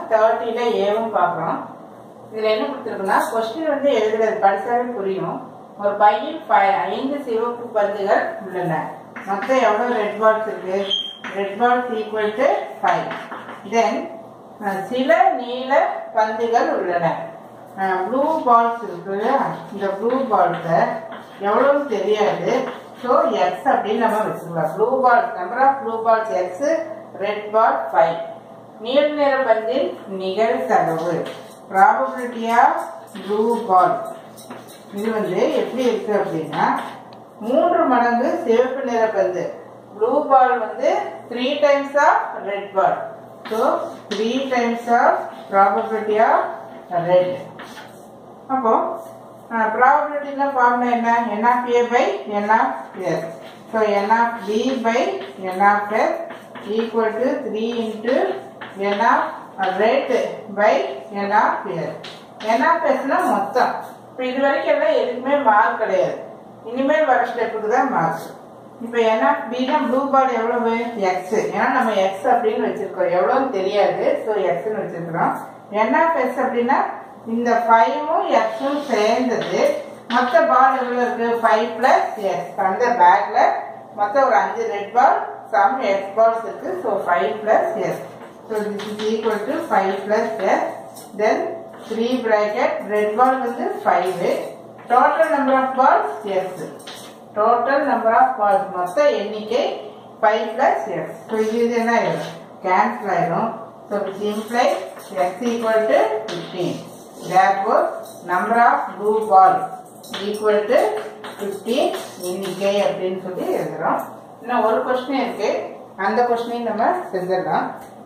தேர்ட்டியில் ஏவும் பார்க்குறோம் இதில் என்ன கொடுத்துருக்குன்னா கொஸ்டின் வந்து எழுதுறது படித்தாவே புரியும் ஒரு பையில் ஃபை- ஐந்து சிவப்பு பந்துகள் உள்ளன மொத்தம் எவ்வளோ ரெட் பால்ஸ் இருக்கு red balls equal to five then சில நீல பந்துகள் உள்ளன ப்ளூ பால்ஸ் இருக்கு இல்லையா இந்த ப்ளூ பால்ஸை எவ்வளவு தெரியாது ஸோ எக்ஸ் அப்படின்னு நம்ம வச்சுக்கலாம் blue ball number of blue balls X red ball five நீல நிற பந்தின் நிகழ்தகவு ப்ராபபிலிட்டி ஆஃப் ப்ளூ பால் இது வந்து எப்படி இருக்கு அப்படின்னா மூன்று மடங்கு சிவப்பு நிற பந்து ப்ளூ பால் வந்து three times of red ball so three times of probability of red அப்போ ப்ராபபிலிட்டினா ஃபார்முலா என்ன n of A by n of S so n of B by n of S equal to three into n of red by n of S n of எஸ்னா மொத்தம் இப்போ இது வரைக்கும் எல்லாம் எதுக்குமே மார்க் கிடையாது இனிமேல் வர ஸ்டெப்புக்கு தான் மார்க் இப்போ என் ஆஃப் பினா ப்ளூ பால் எவ்வளவு எக்ஸ் ஏன்னா நம்ம எக்ஸ் அப்படின்னு வச்சிருக்கோம் எவ்வளோன்னு தெரியாது ஸோ எக்ஸ்னு வச்சிருக்கிறோம் என் ஆஃப் எஸ் அப்படின்னா இந்த ஃபைவும் எக்ஸும் சேர்ந்தது மொத்த பால் எவ்வளோ இருக்கு ஃபைவ் பிளஸ் எக்ஸ் அந்த பேக்ல மொத்தம் ஒரு அஞ்சு red ball some X balls இருக்கு so five plus S so this is equal to five plus S then three bracket red ball வந்து five total number of balls X total number of balls மொத்த எண்ணிக்கை five plus X so இது இது என்ன ஆயிடும் cancel ஆயிடும் so which imply X equal to fifteen therefore number of blue ball equal to 15 எண்ணிக்கை அப்படின்னு சொல்லி எழுதுறோம் இன்னும் ஒரு கொஸ்டின் இருக்கு அந்த கொஸ்டினையும் நம்ம செஞ்சிடலாம்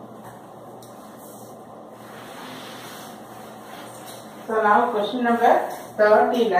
ஸோ நான் கொஸ்டின் நம்பர் தேர்ட்டியில்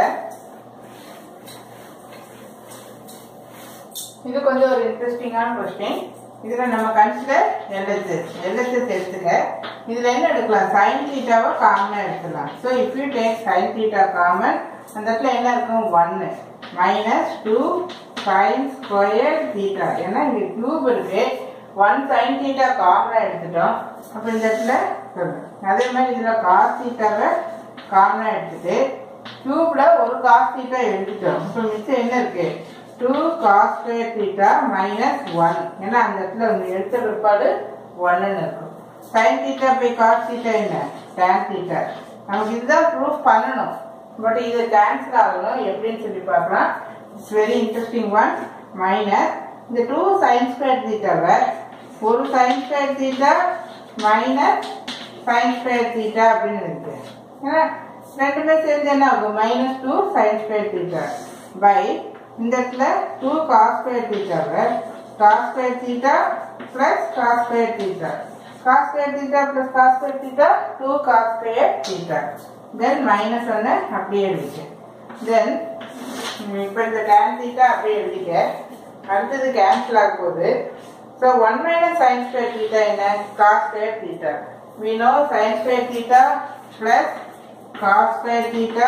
இது கொஞ்சம் ஒரு இன்ட்ரெஸ்டிங்கான கொஸ்டின் இதுல நம்ம கன்சிடர் எல்எஸ்எஸ் எல்எஸ்எஸ் எடுத்துக்க இதுல என்ன எடுக்கலாம் சைன் தீட்டாவை காமனா எடுத்துக்கலாம் so if you take sine theta common அந்த இடத்துல என்ன இருக்கும் ஒன்னு minus two sine square theta ஏன்னா இங்க கியூப் இருக்கு ஒன் சைன் தீட்டா காமனா எடுத்துட்டோம் அப்ப இந்த இடத்துல சொல்லு அதே மாதிரி இதுல காஸ் தீட்டாவை காமனா எடுத்துட்டு கியூப்ல ஒரு காஸ் தீட்டா எடுத்துட்டோம் இப்போ மிச்சம் என்ன இருக்கு two cos square theta minus one ஏன்னா அந்த இடத்துல ஒன்று எடுத்த பிற்பாடு ஒன்னு இருக்கும் sine theta by cos theta என்ன டேன் தீட்டா நமக்கு இதுதான் ப்ரூஃப் பண்ணணும் பட் இது கேன்சல் ஆகணும் எப்படின்னு சொல்லி பார்க்கலாம் it's very interesting one minus இந்த டூ சைன் ஸ்கொயர் தீட்டாவை ஒரு sine square theta minus sine square theta அப்படின்னு இருக்கு ஏன்னா ரெண்டுமே சேர்ந்து என்ன ஆகும் minus two sine square theta by இந்த இடத்துல டூ காஸ் ஸ்கொயர் தீட்டாவை cos square theta plus cos square theta cos square theta plus cos square theta two cos square theta then minus ஒன்று அப்படியே எழுதிக்க தென் இப்போ இந்த டேன் தீட்டா அப்படியே எழுதிக்க அடுத்தது கேன்சல் ஆக போகுது so one minus sine square theta என்ன cos square theta we know sin square theta plus cos square theta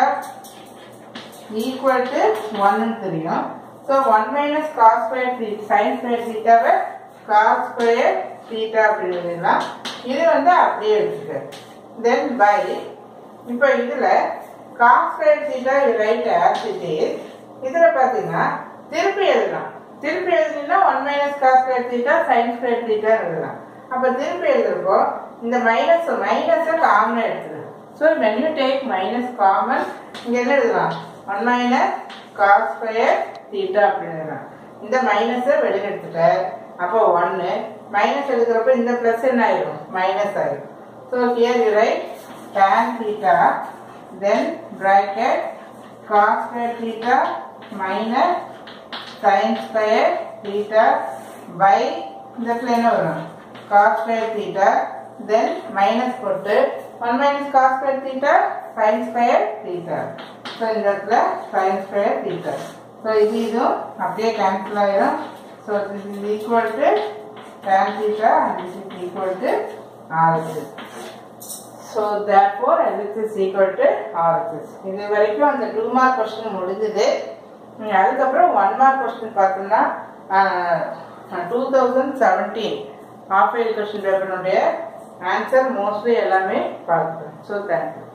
equal to 1 தெரியும் so 1 minus cos square theta sin square theta வை cos square theta அப்படி எழுதலாம் இது வந்து அப்படியே எடுத்துக்க then by இப்போ இதுல cos square theta you write as it is இதுல பாத்தீங்கன்னா திருப்பி எழுதலாம் திருப்பி எழுதினா 1 minus cos square theta sin square theta எழுதலாம் அப்ப திருப்பி எழுதுறப்போ இந்த மைனஸ் மைனஸை காமன் எடுத்துரு so when you take minus common இங்க என்ன எழுதலாம் one minus cos square theta அப்படின்னு எழுதலாம் இந்த மைனஸை வெளியில எடுத்துட்ட அப்போ ஒன்னு மைனஸ் எழுதுறப்ப இந்த பிளஸ் என்ன ஆயிடும் மைனஸ் ஆயிடும் so here you write tan theta then bracket cos square theta minus sin square theta by இந்த இடத்துல என்ன வரும் cos square theta then minus போட்டு 1 minus cos square theta sin square theta so இந்த இடத்துல sin square theta so இது இதுவும் அப்படியே cancel ஆயிரும் so this is equal to tan theta and this is equal to RHS so therefore LHS is equal to RHS இது வரைக்கும் அந்த 2 mark question முடிஞ்சது உம், அதுக்கப்புறம் ஒன் மார்க் கொஸ்டின் பார்த்தோம்னா two thousand seventeen half year question பேப்பருடைய answer mostly எல்லாமே பார்க்குறேன் ஸோ தேங்க்யூ